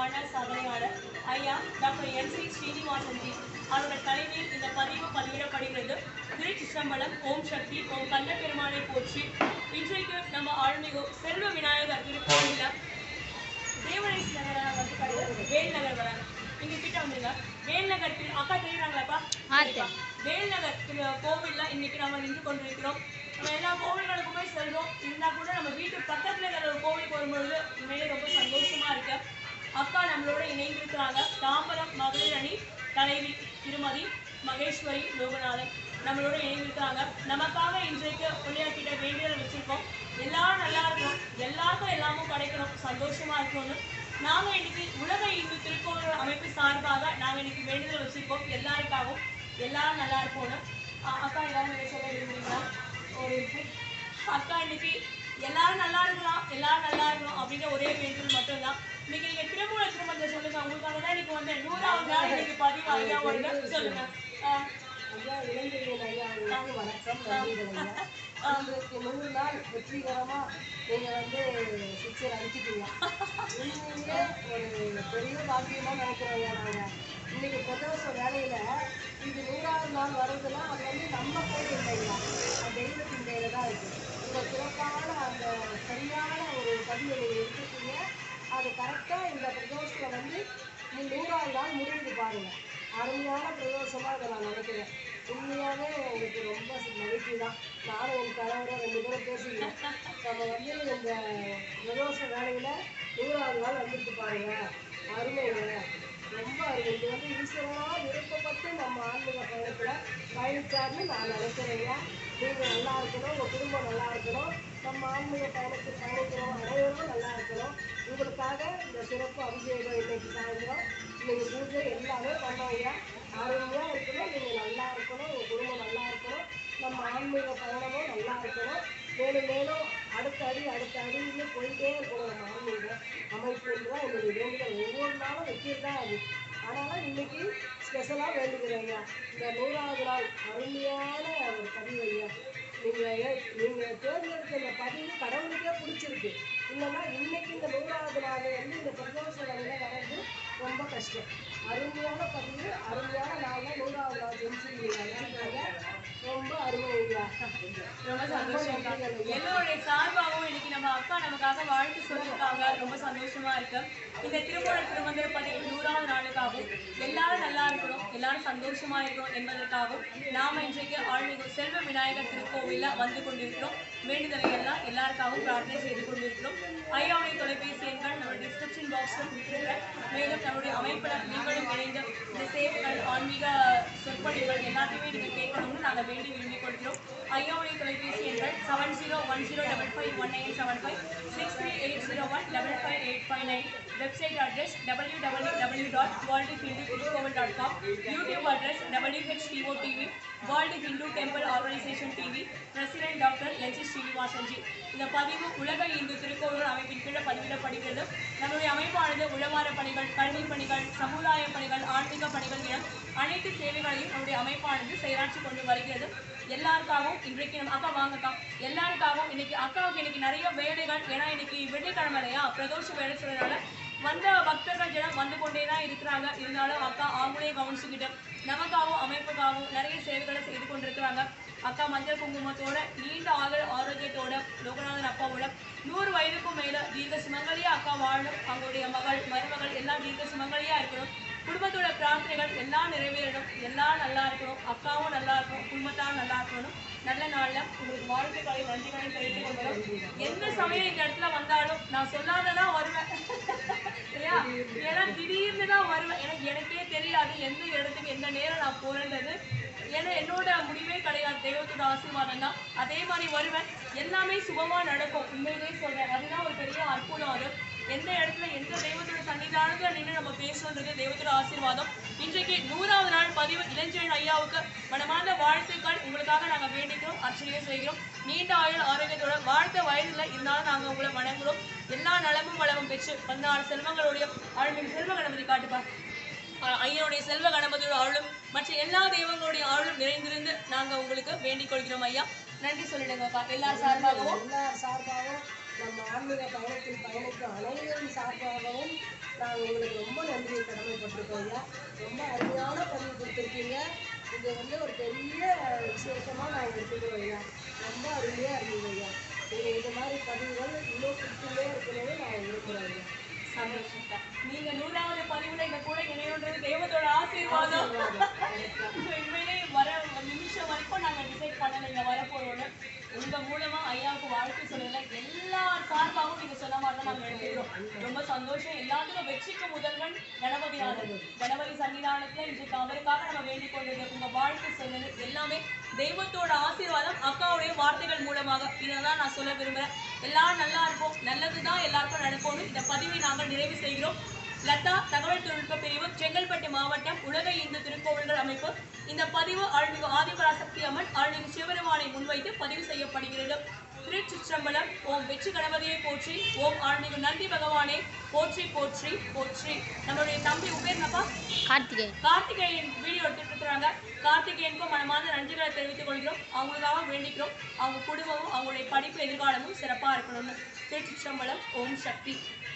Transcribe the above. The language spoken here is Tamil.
வாழ்நாள் சாதனையாளர் ஐயா doctor N C Srinivasan ji அவரோட தலைமையில் இந்த பதிவு பதிவிடப்படுகிறது திருச்சிற்றம்பலம் ஓம் சக்தி ஓம் கந்த பெருமானை போற்றி இன்றைக்கு நம்ம ஆழ்மிகு செல்வ விநாயகர் திருக்கோயில தேவனேஸ் நகர வந்து பாருங்க வேல் நகர் வராங்க இங்க கிட்ட வந்துருங்க வேல் நகர் திரு- அக்கா தெரியுறாங்களாப்பா ஆ, வேல் நகர் திரு கோவில்ல இன்னைக்கு நம்ம நின்று கொண்டிருக்கிறோம் நம்ம எல்லா கோவில்களுக்குமே செல்றோம் இருந்தா கூட நம்ம வீட்டு பக்கத்துல இருக்கிற ஒரு கோவிலுக்கு வரும்பொழுது உண்மையிலே ரொம்ப சந்தோஷமா இருக்கு அக்கா நம்மளோட இணைந்திருக்கிறாங்க தாம்பரம் மகளிர் அணி தலைவி திருமதி மகேஸ்வரி லோகநாதன் நம்மளோட இணைந்திருக்கிறாங்க நமக்காக இன்றைக்கு பிள்ளையார்கிட்ட வேண்டுதல் வச்சிருக்கோம் எல்லாரும் நல்லா இருக்கணும் எல்லாருக்கும் எல்லாமும் கிடைக்கணும் சந்தோஷமா இருக்கணும்னு நாங்க இன்னைக்கு உலக இந்து திருக்கோவில் அமைப்பு சார்பாக நாங்க இன்னைக்கு வேண்டுதல் வச்சிருக்கோம் எல்லாருக்காகவும் எல்லாரும் நல்லா இருக்கணும் அ- அக்கா எல்லாரும் என்ன சொல்ல விரும்புறீங்களா ஒரு இது. அக்கா இன்னைக்கு எல்லாரும் நல்லா இருக்கலாம் எல்லாரும் நல்லா இருக்கணும் அப்படின்ற ஒரே வேண்டுதல் மட்டும்தான் இன்னைக்கு நீங்க திருமூல திருமணத்தை சொல்லுங்க உங்களுக்காக தான் இன்னைக்கு வந்து நூறாவது நாள் இன்னைக்கு பதிவு ஐயா வருங்க சொல்லுங்க அஹ், ஐயா இளைஞர்கள் ஐயா உங்களுக்கு வணக்கம் நன்றிகள் ஐயா இன்றைக்கு நூறு நாள் வெற்றிகரமா நீங்க வந்து சிக்ஸர் அடிச்சிட்டீங்க உண்மையிலே ஒரு பெரிய பாக்கியமா நினைக்கிறோம் ஐயா நாங்க இன்னைக்கு பிரதோஷ வேலையில இது நூறாவது நாள் வருதுன்னா அது வந்து நம்ம கையில் இல்லையா அது தெய்வத்தின் கையில தான் இருக்கு இந்த சிறப்பான அந்த சரியான ஒரு பதிவை நீங்க எடுத்துட்டீங்க அது கரெக்டா இந்த பிரதோஷத்துல வந்து நீ நூறாவது நாள் முடியுது பாருங்க அருமையான பிரதோஷமா இதை நான் நினைக்கிறேன் உண்மையாவே எனக்கு ரொம்ப மகிழ்ச்சி தான் நானும் என் கணவரும் ரெண்டு பேரும் பேசிக்கிறோம் நம்ம வந்து இந்த பிரதோஷ வேலையில நூறாவது நாள் வந்துட்டு பாருங்க அருமைங்க ரொம்ப அருமை இது வந்து ஈஸ்வரனா விருப்பப்பட்டு நம்ம ஆன்மீக பயணத்துல பயணிச்சாருன்னு நான் நினைக்கிறேங்க நீங்க நல்லா இருக்கணும் உங்க குடும்பம் நல்லா இருக்கணும் நம்ம ஆன்மீக பயணத்தில் பயணிக்கிறோம் அனைவரும் நல்லா இருக்கணும் உங்களுக்காக இந்த சிறப்பு அபிஷேகம் இன்னைக்கு சாயந்தரம் இன்னைக்கு பூஜை எல்லாமே பண்ணவங்க அருமையாக இருக்கணும் நீங்கள் நல்லா இருக்கணும் உங்கள் குடும்பம் நல்லா இருக்கணும் நம்ம ஆன்மீக பயணமும் நல்லா இருக்கணும் மேலும் மேலும் அடுத்த அடி அடுத்த அடின்னு போயிட்டே இருக்கணும் நம்ம ஆன்மீக அமைப்புன்னு தான் என்னுடைய வேண்டுதல் ஒவ்வொரு நாளும் வைக்கிறது தான் அது அதனால் இன்னைக்கு ஸ்பெஷலாக வேண்டுகிறேன் ஐயா இந்த நூறாவது நாள் அருமையான ஒரு பதிவு ஐயா நீங்கள் நீங்கள் தேர்ந்தெடுத்த இந்த பதிவு கடவுளுக்கே பிடிச்சிருக்கு இல்லைன்னா இன்னைக்கு இந்த நூறாவது நாள் வந்து இந்த பிரதோஷ வேலையில் வர்றது ரொம்ப கஷ்டம் அருமையான பதிவு அருமையான நாளில் நூறாவது நாள் செஞ்சு ரொம்ப அருமையா ரொம்ப சந்தோஷம் அக்கா. எல்லோருடைய சார்பாகவும் இன்னைக்கு நம்ம அக்கா நமக்காக வாழ்த்து சொல்லியிருக்காங்க ரொம்ப சந்தோஷமா இருக்கு இந்த திருமண திருமந்திர பதிவு நூறாவது நாளுக்காகவும் எல்லாரும் நல்லா இருக்கணும் எல்லாரும் சந்தோஷமா இருக்கணும் என்பதற்காகவும் நாம இன்றைக்கு ஆழ்மிகு செல்வ விநாயகர் திருக்கோவில்ல வந்து கொண்டிருக்கிறோம் வேண்டுதலை எல்லாம் எல்லாருக்காகவும் பிரார்த்தனை செய்து கொண்டிருக்கிறோம் ஐயாவுடைய தொலைபேசி எண்கள் நம்ம டிஸ்கிரிப்ஷன் பாக்ஸ்ல கொடுத்துருக்கேன் மேலும் நம்மளுடைய அமைப்பில் நீங்களும் இணைந்து இந்த சேவைகள் ஆன்மீக சொற்பொழிவுகள் எல்லாத்தையுமே நீங்க கேட்கணும்னு நாங்க வேண்டி விரும்பி கொள்கிறோம் ஐயாவுடைய தொலைபேசி எண்கள் seven zero one zero double five one nine seven five six three eight zero one double five eight five nine website address W W W dot world Hindu Thirukovil dot com YouTube address WHTO TV world Hindu temple organisation TV president doctor N C Srinivasanji இந்த பதிவு உலக இந்து திருக்கோவில் அமைப்பின் கீழே பதிவிடப்படுகிறது நம்முடைய அமைப்பானது உளவார பணிகள் கல்வி பணிகள் சமுதாய பணிகள் ஆன்மீக பணிகள் என அனைத்து சேவைகளையும் நம்முடைய அமைப்பானது செயலாற்றி கொண்டு வருகிறது எல்லாருக்காகவும் இன்றைக்கு நம்ம அக்கா வாங்கக்கா எல்லாருக்காகவும் இன்னைக்கு அக்காவுக்கு இன்னைக்கு நிறைய வேலைகள் ஏன்னா இன்னைக்கு வெள்ளிக்கிழமை இல்லையா பிரதோஷ வேலை சொல்றதுனால வந்த பக்தர்கள் ஜனம் வந்து கொண்டே தான் இருக்கிறாங்க இருந்தாலும் அக்கா அவங்களே கவனிச்சுக்கிட்டு நமக்காகவும் அமைப்புக்காகவும் நிறைய சேவைகளை செய்து கொண்டிருக்கிறாங்க அக்கா மஞ்சள் குங்குமத்தோட நீண்ட ஆக ஆரோக்கியத்தோட லோகநாதன் அப்பாவோட நூறு வயதுக்கும் மேல தீர்க்க சுமங்கலியா அக்கா வாழணும் அவங்களுடைய மகள் மருமகள் எல்லாம் தீர்க்க சுமங்கலியா இருக்கணும் குடும்பத்தோட பிரார்த்தனைகள் எல்லாம் நிறைவேறணும் எல்லாம் நல்லா இருக்கணும் அக்காவும் நல்லா இருக்கணும் குடும்பத்தாரும் நல்லா இருக்கணும் நல்ல நாள்ல உங்களுக்கு வாழ்த்துக்களை நன்றிகளை தெரிவித்துக் கொள்கிறோம் எந்த சமயம் இந்த இடத்துல வந்தாலும் நான் சொல்லாததான் வருவேன் சரியா ஏன்னா திடீர்னு தான் வருவேன் எனக்கு எனக்கே தெரியாது எந்த இடத்துக்கு எந்த நேரம் நான் போறேன்றது ஏன்னா என்னோட முடிவே கிடையாது தெய்வத்தோட ஆசீர்வாதம் தான் அதே மாதிரி வருவேன் எல்லாமே சுபமா நடக்கும் உண்மையிலே சொல்றேன் அதுதான் ஒரு பெரிய அற்புதம் அது எந்த இடத்துல எந்த தெய்வத்தோட சன்னிதானத்துல நின்று நம்ம பேசுறது தெய்வத்தோட ஆசீர்வாதம் இன்றைக்கு நூறாவது நாள் பதிவு இளஞ்செழியன் ஐயாவுக்கு மனமார்ந்த வாழ்த்துக்கள் உங்களுக்காக நாங்க வேண்டிக்கிறோம் அர்ச்சனையும் செய்கிறோம் நீண்ட ஆயுள் ஆரோக்கியத்தோட வாழ்த்த வயதுல இருந்தாலும் நாங்க உங்களை வணங்குறோம் எல்லா நலமும் வளமும் பெற்று பதினாறு செல்வங்களுடைய அருள்மிகு செல்வ கணபதி காட்டுப்பா அஹ் ஐயனுடைய செல்வ கணபதியோட அருளும் மற்ற எல்லா தெய்வங்களுடைய அருளும் நிறைந்திருந்து நாங்க உங்களுக்கு வேண்டிக் கொள்கிறோம் ஐயா நன்றி சொல்லிடுங்க அக்கா எல்லா சார்பாகவும் எல்லா சார்பாகவும் நம்ம ஆன்மீக பயணத்தில் பயணிக்கும் அனைவரின் சார்பாகவும் நான் உங்களுக்கு ரொம்ப நன்றியை கடமைப்பட்டிருக்கோம் ஐயா ரொம்ப அருமையான பதிவு கொடுத்துருக்கீங்க இது வந்து ஒரு பெரிய விசேஷமாக நான் எடுத்துக்கிறோம் ஐயா ரொம்ப அருமையாக இருந்தது ஐயா நீங்கள் இது மாதிரி பதிவுகள் இன்னும் கொடுத்துட்டே இருக்கணும்னு நான் விரும்புகிறேன் ஐயா சந்தோஷம் நீங்க நூறாவது பதிவுல எங்க கூட இணையோன்றது தெய்வத்தோட ஆசீர்வாதம் உண்மையிலே வர ஒரு நிமிஷம் வரைக்கும் நாங்க டிசைட் பண்ணல இங்க வர போறோம்னு உங்க மூலமா ஐயாவுக்கு வாழ்த்து சொல்லல எல்லா சார்பாகவும் நீங்க சொன்ன மாதிரி தான் நாங்க எடுத்துக்கிறோம் ரொம்ப சந்தோஷம் எல்லாத்துக்கும் வெற்றிக்கு முதல்வன் கணபதிநாதன் கணபதி சன்னிதானத்துல இன்றைக்கு அவருக்காக நம்ம வேண்டிக் கொண்டது உங்க வாழ்த்து சொன்னது எல்லாமே தெய்வத்தோட ஆசீர்வாதம் அக்காவுடைய வார்த்தைகள் மூலமாக இதைதான் நான் சொல்ல விரும்புறேன் எல்லாரும் நல்லா இருப்போம் நல்லதுதான் எல்லாருக்கும் நடக்கும்னு இந்த பதிவை நாங்கள் நிறைவு செய்கிறோம் லதா தகவல் தொழில்நுட்ப பிரிவு செங்கல்பட்டு மாவட்டம் உலக இந்து திருக்கோவில்கள் அமைப்பு இந்த பதிவு அருள்மிகு ஆதிபராசக்தி அம்மன் அருள்மிகு சிவபெருமானை முன்வைத்து பதிவு செய்யப்படுகிறது திருச்சிற்றம்பலம் ஓம் வெற்றி கணபதியை போற்றி ஓம் அருள்மிகு நந்தி பகவானை போற்றி போற்றி போற்றி நம்மளுடைய தம்பி உபேர்னப்பா கார்த்திகேயன் கார்த்திகேயன் வீடியோ எடுத்துட்டு இருக்கிறாங்க கார்த்திகேயனுக்கும் மனமார்ந்த நன்றிகளை தெரிவித்துக் கொள்கிறோம் அவங்களுக்காக வேண்டிக்கிறோம் அவங்க குடும்பமும் அவங்களுடைய படிப்பு எதிர்காலமும் சிறப்பாக இருக்கணும்னு திருச்சிற்றம்பலம் ஓம் சக்தி